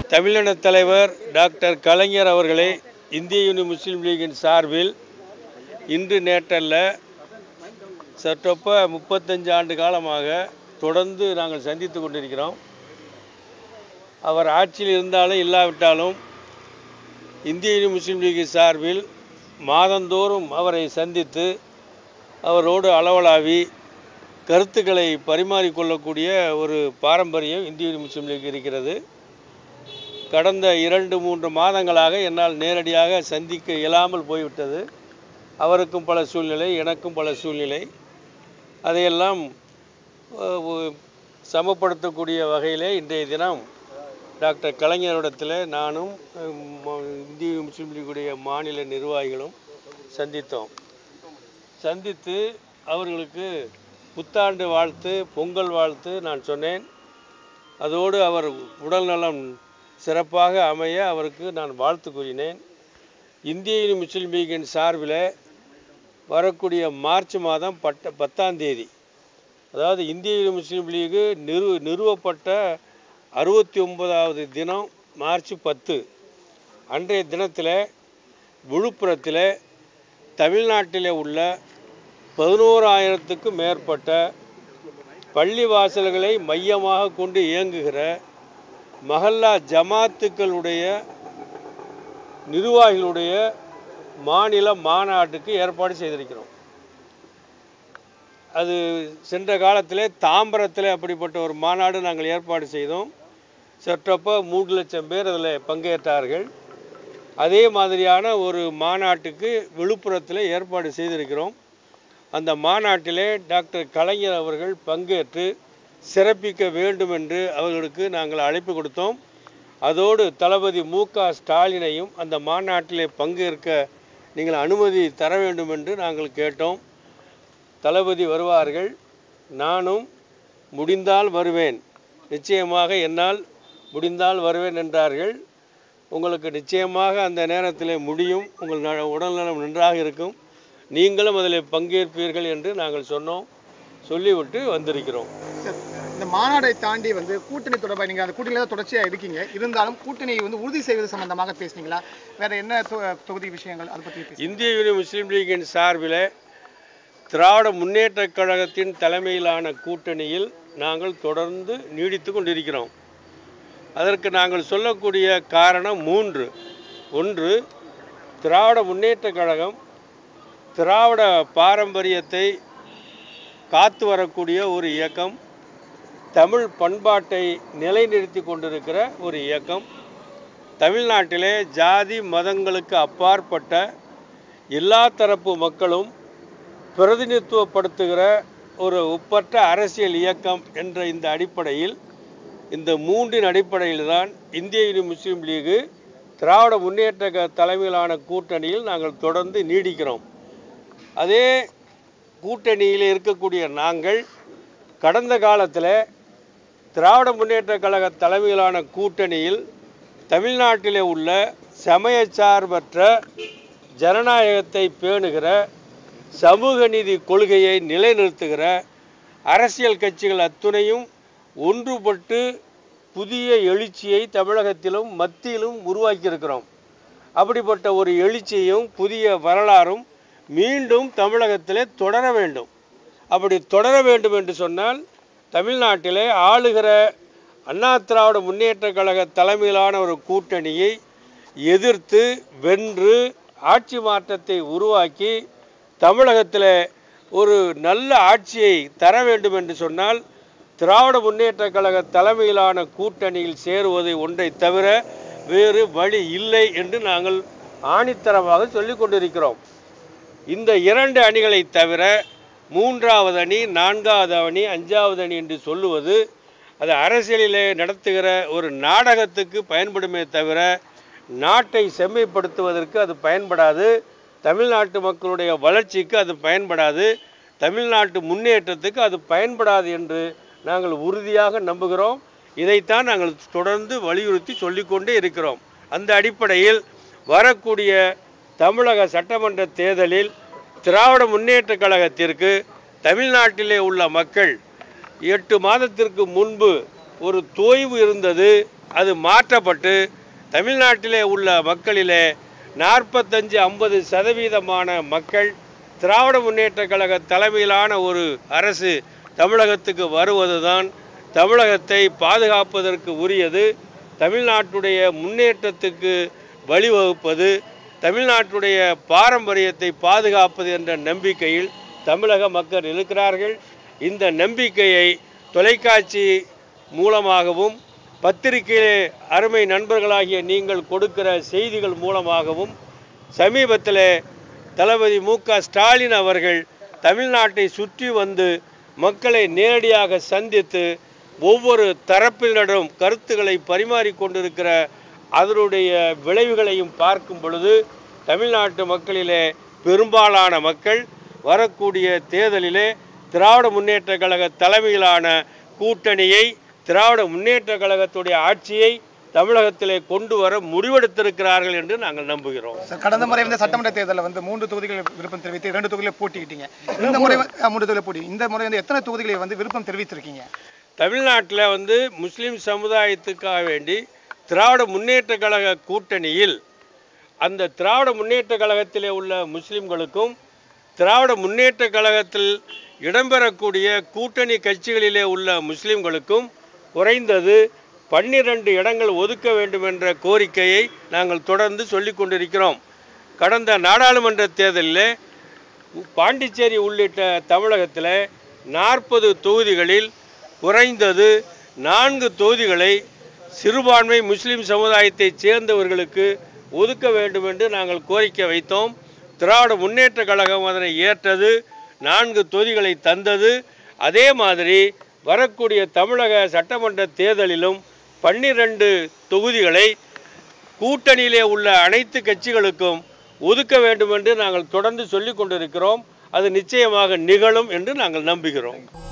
தமிழின தலைவர் டாக்டர் கலைஞர் அவர்களை இந்திய யூனியன் முஸ்லீம் லீகின் சார்பில் இன்று நேற்றல்ல சற்றொப்ப முப்பத்தஞ்சு ஆண்டு காலமாக தொடர்ந்து நாங்கள் சந்தித்து கொண்டிருக்கிறோம் அவர் ஆட்சியில் இருந்தாலும் இல்லாவிட்டாலும் இந்திய யூனியன் முஸ்லீம் லீக் சார்பில் மாதந்தோறும் அவரை சந்தித்து அவரோடு அளவலாவி கருத்துக்களை பரிமாறிக்கொள்ளக்கூடிய ஒரு பாரம்பரியம் இந்திய யூனியன் முஸ்லீம் லீக் இருக்கிறது கடந்த இரண்டு மூன்று மாதங்களாக என்னால் நேரடியாக சந்திக்க இயலாமல் போய்விட்டது அவருக்கும் பல சூழ்நிலை எனக்கும் பல சூழ்நிலை அதையெல்லாம் அஹ், ஒ- சமப்படுத்தக்கூடிய வகையிலே இன்றைய தினம் டாக்டர் கலைஞரிடத்தில் நானும் அஹ், ம- இந்திய முஸ்லீம் லீக்குடைய மாநில நிர்வாகிகளும் சந்தித்தோம் சந்தித்து அவர்களுக்கு புத்தாண்டு வாழ்த்து பொங்கல் வாழ்த்து நான் சொன்னேன் அதோடு அவர் உடல்நலம் சிறப்பாக அமைய அவருக்கு நான் வாழ்த்து கூறினேன் இந்திய யூனியன் முஸ்லீம் லீகின் சார்பில் வரக்கூடிய மார்ச் மாதம் பட்ட பத்தாம் தேதி அதாவது இந்திய யூனியன் முஸ்லீம் லீகு நிறு நிறுவப்பட்ட அறுபத்தி ஒன்பதாவது தினம் மார்ச் பத்து அன்றைய தினத்தில் விழுப்புரத்தில் தமிழ்நாட்டிலே உள்ள பதினோராயிரத்துக்கும் மேற்பட்ட பள்ளி வாசல்களை மையமாக கொண்டு இயங்குகிற மஹல்லா ஜமாத்துக்களுடைய நிர்வாகிகளுடைய மாநில மாநாட்டுக்கு ஏற்பாடு செய்திருக்கிறோம் அது சென்ற காலத்தில் தாம்பரத்தில் அப்படிப்பட்ட ஒரு மாநாடு நாங்கள் ஏற்பாடு செய்தோம் சற்றப்ப மூன்று லட்சம் பேர் அதில் பங்கேற்றார்கள் அதே மாதிரியான ஒரு மாநாட்டுக்கு விழுப்புரத்தில் ஏற்பாடு செய்திருக்கிறோம் அந்த மாநாட்டிலே டாக்டர் கலைஞர் அவர்கள் பங்கேற்று சிறப்பிக்க வேண்டும் என்று அவர்களுக்கு நாங்கள் அழைப்பு கொடுத்தோம் அதோடு தளபதி மு க ஸ்டாலினையும் அந்த மாநாட்டிலே பங்கேற்க நீங்கள் அனுமதி தர வேண்டும் என்று நாங்கள் கேட்டோம் தளபதி வருவார்கள் நானும் முடிந்தால் வருவேன் நிச்சயமாக என்னால் முடிந்தால் வருவேன் என்றார்கள் உங்களுக்கு நிச்சயமாக அந்த நேரத்தில் முடியும் உங்கள் ந- உடல்நலம் நன்றாக இருக்கும் நீங்களும் அதில் பங்கேற்பீர்கள் என்று நாங்கள் சொன்னோம் சொல்லிவிட்டு வந்திருக்கிறோம் சார், இந்த மாநாடை தாண்டி வந்து கூட்டணி தொடர்பாக நீங்க அந்த கூட்டணியில தான் தொடர்ச்சியா இருக்கீங்க இருந்தாலும் கூட்டணியை வந்து உறுதி செய்வது சம்பந்தமாக பேசுனீங்களா வேற என்ன தொ- தொகுதி விஷயங்கள் அதை பத்தி பேசுங்க இந்திய யூனியன் முஸ்லீம் லீகின் சார்பில் திராவிட முன்னேற்றக் கழகத்தின் தலைமையிலான கூட்டணியில் நாங்கள் தொடர்ந்து நீடித்து கொண்டிருக்கிறோம் அதற்கு நாங்கள் சொல்லக்கூடிய காரணம் மூன்று ஒன்று திராவிட முன்னேற்றக் கழகம் திராவிட பாரம்பரியத்தை காத்து வரக்கூடிய ஒரு இயக்கம் தமிழ் பண்பாட்டை நிலைநிறுத்தி கொண்டிருக்கிற ஒரு இயக்கம் தமிழ்நாட்டிலே ஜாதி மதங்களுக்கு அப்பாற்பட்ட எல்லா தரப்பு மக்களும் பிரதிநிதித்துவப்படுத்துகிற ஒரு ஒப்பற்ற அரசியல் இயக்கம் என்ற இந்த அடிப்படையில் இந்த மூன்றின் அடிப்படையில் தான் இந்திய யூனியன் முஸ்லீம் லீகு திராவிட முன்னேற்ற க- தலைமையிலான கூட்டணியில் நாங்கள் தொடர்ந்து நீடிக்கிறோம் அதே கூட்டணியில் இருக்கக்கூடிய நாங்கள் கடந்த காலத்தில் திராவிட முன்னேற்ற கழக தலைமையிலான கூட்டணியில் தமிழ்நாட்டிலே உள்ள சமயச்சார்பற்ற ஜனநாயகத்தை பேணுகிற சமூக நீதி கொள்கையை நிலைநிறுத்துகிற அரசியல் கட்சிகள் அத்துணையும் ஒன்றுபட்டு புதிய எழுச்சியை தமிழகத்திலும் மத்தியிலும் உருவாக்கியிருக்கிறோம் அப்படிப்பட்ட ஒரு எழுச்சியும் புதிய வரலாறும் மீண்டும் தமிழகத்திலே தொடர வேண்டும் அப்படி தொடர வேண்டும் என்று சொன்னால் தமிழ்நாட்டிலே ஆளுகிற அண்ணா திராவிட முன்னேற்ற கழக தலைமையிலான ஒரு கூட்டணியை எதிர்த்து வென்று ஆட்சி மாற்றத்தை உருவாக்கி தமிழகத்தில் ஒரு நல்ல ஆட்சியை தர வேண்டும் என்று சொன்னால் திராவிட முன்னேற்ற கழக தலைமையிலான கூட்டணியில் சேருவதை ஒன்றை தவிர வேறு வழி இல்லை என்று நாங்கள் ஆணித்தரமாக சொல்லிக் கொண்டிருக்கிறோம் இந்த இரண்டு அணிகளை தவிர மூன்றாவது அணி நான்காவது அணி அஞ்சாவது அணி என்று சொல்லுவது அது அரசியலிலே நடத்துகிற ஒரு நாடகத்துக்கு பயன்படுமே தவிர நாட்டை செம்மைப்படுத்துவதற்கு அது பயன்படாது தமிழ்நாட்டு மக்களுடைய வளர்ச்சிக்கு அது பயன்படாது தமிழ்நாட்டு முன்னேற்றத்துக்கு அது பயன்படாது என்று நாங்கள் உறுதியாக நம்புகிறோம் இதைத்தான் நாங்கள் தொடர்ந்து வலியுறுத்தி சொல்லிக்கொண்டே இருக்கிறோம் அந்த அடிப்படையில் வரக்கூடிய தமிழக சட்டமன்ற தேர்தலில் திராவிட முன்னேற்றக் கழகத்திற்கு தமிழ்நாட்டிலே உள்ள மக்கள் எட்டு மாதத்திற்கு முன்பு ஒரு தோய்வு இருந்தது அது மாற்றப்பட்டு தமிழ்நாட்டிலே உள்ள மக்களிலே நாற்பத்தஞ்சு ஐம்பது சதவீதமான மக்கள் திராவிட முன்னேற்ற கழக தலைமையிலான ஒரு அரசு தமிழகத்துக்கு வருவதுதான் தமிழகத்தை பாதுகாப்பதற்கு உரியது தமிழ்நாட்டுடைய முன்னேற்றத்துக்கு வழிவகுப்பது தமிழ்நாட்டுடைய பாரம்பரியத்தை பாதுகாப்பது என்ற நம்பிக்கையில் தமிழக மக்கள் இருக்கிறார்கள் இந்த நம்பிக்கையை தொலைக்காட்சி மூலமாகவும் பத்திரிகையிலே அருமை நண்பர்களாகிய நீங்கள் கொடுக்கிற செய்திகள் மூலமாகவும் சமீபத்தில் தளபதி மு க ஸ்டாலின் அவர்கள் தமிழ்நாட்டை சுற்றி வந்து மக்களை நேரடியாக சந்தித்து ஒவ்வொரு தரப்பினரிடம் கருத்துக்களை பரிமாறிக்கொண்டிருக்கிற அதனுடைய விளைவுகளையும் பார்க்கும் பொழுது தமிழ்நாட்டு மக்களிலே பெரும்பாலான மக்கள் வரக்கூடிய தேர்தலிலே திராவிட முன்னேற்ற கழக தலைமையிலான கூட்டணியை திராவிட முன்னேற்ற கழகத்துடைய ஆட்சியை தமிழகத்திலே கொண்டு வர முடிவெடுத்திருக்கிறார்கள் என்று நாங்கள் நம்புகிறோம் சார் கடந்த முறை வந்து சட்டமன்ற தேர்தலில் வந்து மூன்று தொகுதிகள் விருப்பம் தெரிவித்து இரண்டு தொகுதிகளை போட்டிக்கிட்டீங்க இந்த முறை வந்து- அஹ், மூன்று தொகுதியில் போட்டி இந்த முறை வந்து எத்தனை தொகுதிகளை வந்து விருப்பம் தெரிவித்திருக்கீங்க தமிழ்நாட்டில் வந்து முஸ்லிம் சமுதாயத்துக்காக வேண்டி திராவிட முன்னேற்ற கழக கூட்டணியில் அந்த திராவிட முன்னேற்ற கழகத்திலே உள்ள முஸ்லிம்களுக்கும் திராவிட முன்னேற்ற கழகத்தில் இடம்பெறக்கூடிய கூட்டணி கட்சிகளிலே உள்ள முஸ்லிம்களுக்கும் குறைந்தது பன்னிரண்டு இடங்கள் ஒதுக்க வேண்டும் என்ற கோரிக்கையை நாங்கள் தொடர்ந்து சொல்லிக் கொண்டிருக்கிறோம் கடந்த நாடாளுமன்ற தேர்தலிலே பாண்டிச்சேரி உள்ளிட்ட தமிழகத்தில் நாற்பது தொகுதிகளில் குறைந்தது நான்கு தொகுதிகளை சிறுபான்மை முஸ்லிம் சமுதாயத்தைச் சேர்ந்தவர்களுக்கு ஒதுக்க வேண்டும் என்று நாங்கள் கோரிக்கை வைத்தோம் திராவிட முன்னேற்ற கழகம் அதனை ஏற்றது நான்கு தொகுதிகளை தந்தது அதே மாதிரி வரக்கூடிய தமிழக சட்டமன்ற தேர்தலிலும் பன்னிரண்டு தொகுதிகளை கூட்டணியிலே உள்ள அனைத்து கட்சிகளுக்கும் ஒதுக்க வேண்டும் என்று நாங்கள் தொடர்ந்து சொல்லிக் கொண்டிருக்கிறோம் அது நிச்சயமாக நிகழும் என்று நாங்கள் நம்புகிறோம்